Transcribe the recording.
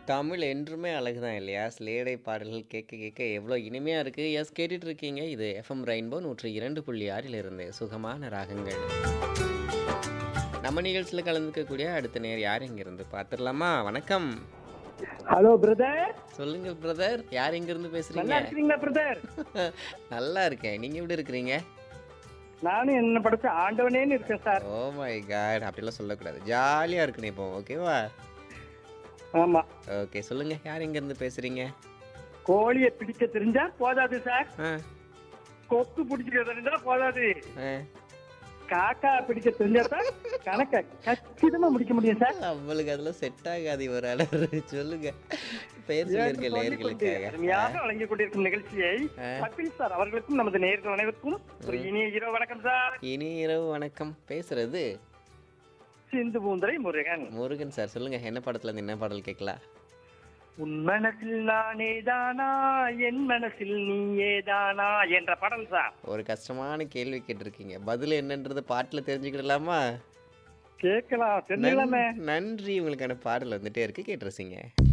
தமிழ் என்றுமே அழகு தான் இல்லையா? ஸ்லேடை பாடல்கள் கேட்க கேட்க எவ்வளோ இனிமையா இருக்கு. எஸ் கேட்டுட்டு இருக்கீங்க. இது எஃப்எம் ரெயின்போ 102.6 இருந்து சுகமான ராகங்கள். நம்ம நிகழ்ச்சியில கலந்துக்கக்கூடிய அடுத்த நேர் யார் இங்கிருந்து பார்த்துடலாமா? வணக்கம். ஹலோ பிரதர் சொல்லுங்க பிரதர். யார் எங்கிருந்து நல்லா பேசுறீங்க? இருக்கிறீங்களா பிரதர் நல்லா இருக்கேன். நீங்க எப்படி இருக்கிறீங்க? நானும் என்ன படைச்ச ஆண்டவனேன்னு இருக்கேன் சார் ஓ மை காட் அப்படிலாம் சொல்லக்கூடாது. ஜாலியா இருக்கணும் இப்போ ஓகேவா? ஆமா ஓகே சொல்லுங்க. யார் எங்கிருந்து பேசுறீங்க? கோழியை பிடிக்க தெரிஞ்சா போதாது சார் ஆ கொக்கு பிடிக்க தெரிஞ்சா போதாது ஆ. காக்கா பிடிக்க தெரிஞ்சா தான் கணக்க கச்சிதமா முடிக்க முடியும் சார் அவளுக்கு அதெல்லாம் செட் ஆகாது இவர் அளவு சொல்லுங்க பெயர் சொல்லியிருக்க நேர்களுக்காக அருமையாக வழங்கிக் கொண்டிருக்கும் நிகழ்ச்சியை ஆ. கபில் சார் அவர்களுக்கும் நமது நேர்கள் அனைவருக்கும் ஒரு இனிய இரவு வணக்கம் சார் இனி இரவு வணக்கம் பேசுறது சிந்து பூந்தரை முருகன் முருகன் சார் சொல்லுங்க என்ன படத்துல இருந்து என்ன பாடல் கேட்கலாம் உன் மனசில் நானே தானா என் மனசில் நீயே தானா என்ற பாடல் சார் ஒரு கஷ்டமான கேள்வி கேட்டிருக்கீங்க பதில் என்னன்றது பாட்டுல தெரிஞ்சுக்கிடலாமா கேட்கலாம் தெரிஞ்சுக்கலாமே நன்- நன்றி உங்களுக்கான பாடல் வந்துட்டே இருக்கு கேட்டுருசீங்க